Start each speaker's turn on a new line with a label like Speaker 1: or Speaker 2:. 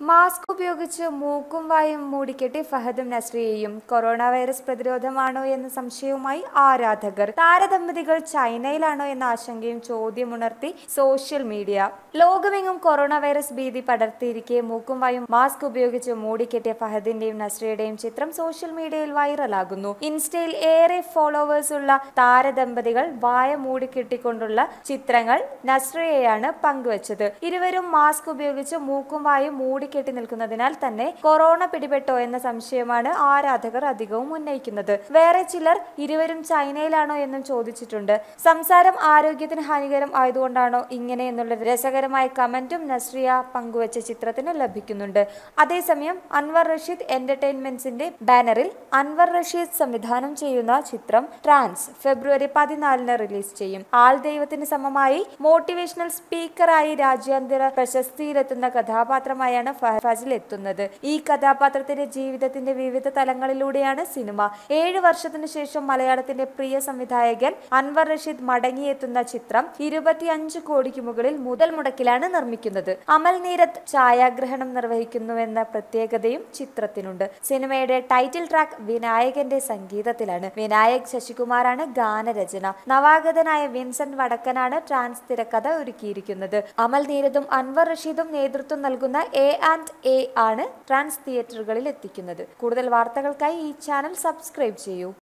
Speaker 1: mask ഉപയോഗിച്ച് മൂക്കും വായും മൂടിക്കെട്ടി ഫഹദും നസ്രിയയും കൊറോണ വൈറസ് പ്രതിരോധമാണോ എന്ന സംശയവുമായി ആരാധകർ താരദമ്പതികൾ ചൈനയിലാണോ എന്ന ആശങ്കയും ചോദ്യമുണർത്തി സോഷ്യൽ മീഡിയ ലോകമെങ്ങും കൊറോണ വൈറസ് ഭീതി പടർത്തിയിരിക്കെ മൂക്കും വായും മാസ്ക് ഉപയോഗിച്ച് മൂടിക്കെട്ടിയ ഫഹദിന്റെയും നസ്രിയയുടെയും ചിത്രം സോഷ്യൽ മീഡിയയിൽ വൈറലാകുന്നു ഇൻസ്റ്റയിൽ ഏറെ ഫോളോവേഴ്സ് ഉള്ള താരദമ്പതികൾ വായ മൂടിക്കെട്ടിക്കൊണ്ടുള്ള ചിത്രങ്ങൾ നസ്രിയയാണ് പങ്കുവച്ചത് ഇരുവരും മാസ്ക് ഉപയോഗിച്ച് മൂക്കും വായും മൂടിക്കെട്ടി നിൽക്കുന്നതിനാൽ തന്നെ കൊറോണ പിടിപെട്ടോ എന്ന സംശയമാണ് ആരാധകർ അധികവും ഉന്നയിക്കുന്നത് വേറെ ചിലർ ഇരുവരും ചൈനയിലാണോ എന്നും ചോദിച്ചിട്ടുണ്ട് സംസാരം ആരോഗ്യത്തിന് ഹാനികരം ആയതുകൊണ്ടാണോ ഇങ്ങനെ എന്നുള്ള രസകരമായ കമന്റും നസ്രിയ പങ്കുവച്ച ചിത്രത്തിന് ലഭിക്കുന്നുണ്ട് അതേസമയം അൻവർ റഷീദ് എന്റർടൈൻമെന്റ്സിന്റെ ബാനറിൽ അൻവർ റഷീദ് സംവിധാനം ചെയ്യുന്ന ചിത്രം ട്രാൻസ് ഫെബ്രുവരി പതിനാലിന് റിലീസ് ചെയ്യും ആൾ ദൈവത്തിന് സമമായി മോട്ടിവേഷണൽ സ്പീക്കറായി രാജ്യാന്തര പ്രശസ്തിയിലെത്തുന്ന കഥാപാത്രമായാണ് ഫ- ഫസിൽ എത്തുന്നത് ഈ കഥാപാത്രത്തിന്റെ ജീവിതത്തിന്റെ വിവിധ തലങ്ങളിലൂടെയാണ് സിനിമ ഏഴു വർഷത്തിനു ശേഷം മലയാളത്തിന്റെ പ്രിയ സംവിധായകൻ അൻവർ റഷീദ് മടങ്ങിയെത്തുന്ന ചിത്രം ഇരുപത്തിയഞ്ച് കോടിക്ക് മുകളിൽ മുതൽ മുടക്കിലാണ് നിർമ്മിക്കുന്നത് അമൽ നീരത് ഛായാഗ്രഹണം നിർവഹിക്കുന്നുവെന്ന പ്രത്യേകതയും ചിത്രത്തിനുണ്ട് സിനിമയുടെ ടൈറ്റിൽ ട്രാക്ക് വിനായകന്റെ സംഗീതത്തിലാണ് വിനായക് ശശികുമാറാണ് ഗാനരചന നവാഗതനായ വിൻസെന്റ് വടക്കനാണ് ട്രാൻസ് തിരക്കഥ ഒരുക്കിയിരിക്കുന്നത് അമൽ നീരദും അൻവർ റഷീദും നേതൃത്വം നൽകുന്ന എ ആൻഡ് എ ആണ് ട്രാൻസ് തിയേറ്ററുകളിൽ എത്തിക്കുന്നത് കൂടുതൽ വാർത്തകൾക്കായി ഈ ചാനൽ സബ്സ്ക്രൈബ് ചെയ്യൂ